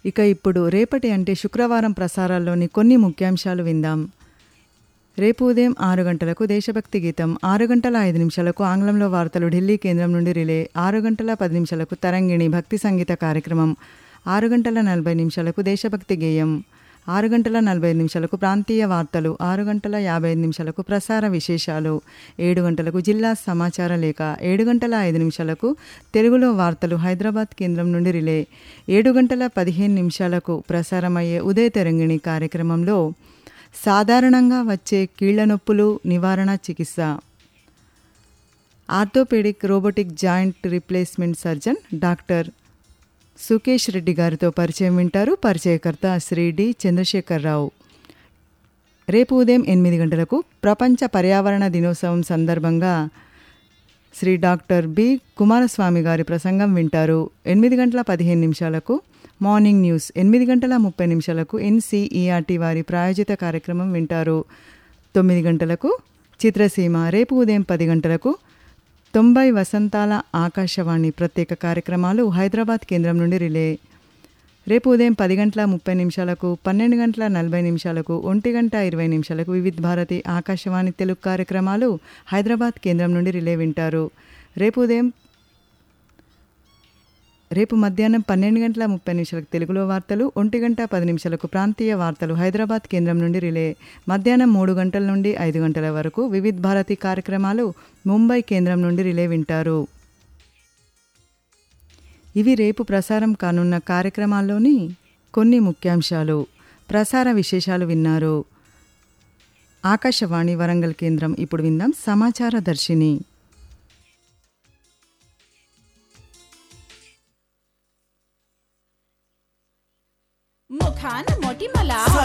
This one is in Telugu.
ఇక ఇప్పుడు రేపటి అంటే శుక్రవారం ప్రసారాల్లోని కొన్ని ముఖ్యాంశాలు విందాం రేపు ఉదయం ఆరు గంటలకు దేశభక్తి గీతం ఆరు గంటల ఐదు నిమిషాలకు ఆంగ్లంలో వార్తలు ఢిల్లీ కేంద్రం నుండి రిలే ఆరు గంటల పది నిమిషాలకు తరంగిణి భక్తి సంగీత కార్యక్రమం ఆరు గంటల నలభై నిమిషాలకు దేశభక్తి గేయం ఆరు గంటల నలభై ఐదు నిమిషాలకు ప్రాంతీయ వార్తలు ఆరు గంటల యాభై ఐదు నిమిషాలకు ప్రసార విశేషాలు ఏడు గంటలకు జిల్లా సమాచార లేఖ ఏడు గంటల ఐదు నిమిషాలకు తెలుగులో వార్తలు హైదరాబాద్ కేంద్రం నుండి రిలే ఏడు గంటల పదిహేను నిమిషాలకు ప్రసారమయ్యే ఉదయ తెరంగిణి కార్యక్రమంలో సాధారణంగా వచ్చే కీళ్ల నొప్పులు నివారణ చికిత్స orthopaedic robotic joint replacement surgeon doctor Sukesh Reddy గారితో పరిచయం వింటారు పరిచయకర్త శ్రీ డి చంద్రశేఖరరావు రేపు ఉదయం ఎనిమిది గంటలకు ప్రపంచ పర్యావరణ దినోత్సవం సందర్భంగా శ్రీ డాక్టర్ బి కుమారస్వామి గారి ప్రసంగం వింటారు ఎనిమిది గంటల పదిహేను నిమిషాలకు మార్నింగ్ న్యూస్ ఎనిమిది గంటల ముప్పై నిమిషాలకు ఎన్సీఈఆర్టీ వారి ప్రాయోజిత కార్యక్రమం వింటారు తొమ్మిది గంటలకు చిత్రసీమ రేపు ఉదయం పది గంటలకు తొంభై వసంతాల ఆకాశవాణి ప్రత్యేక కార్యక్రమాలు హైదరాబాద్ కేంద్రం నుండి రిలే రేపు ఉదయం పది గంటల ముప్పై నిమిషాలకు పన్నెండు గంటల నలభై నిమిషాలకు ఒంటి గంట ఇరవై నిమిషాలకు వివిధ భారతి ఆకాశవాణి తెలుగు కార్యక్రమాలు హైదరాబాద్ కేంద్రం నుండి రిలే వింటారు రేపు ఉదయం రేపు మధ్యాహ్నం పన్నెండు గంటల ముప్పై నిమిషాలకు తెలుగులో వార్తలు ఒంటి గంట పది నిమిషాలకు ప్రాంతీయ వార్తలు హైదరాబాద్ కేంద్రం నుండి రిలే మధ్యాహ్నం మూడు గంటల నుండి ఐదు గంటల వరకు వివిధ భారతి కార్యక్రమాలు ముంబై కేంద్రం నుండి రిలే వింటారు ఇవి రేపు ప్రసారం కానున్న కార్యక్రమాల్లోని కొన్ని ముఖ్యాంశాలు ప్రసార విశేషాలు విన్నారు ఆకాశవాణి వరంగల్ కేంద్రం ఇప్పుడు విందాం సమాచార దర్శిని ముఖాన మొటిమల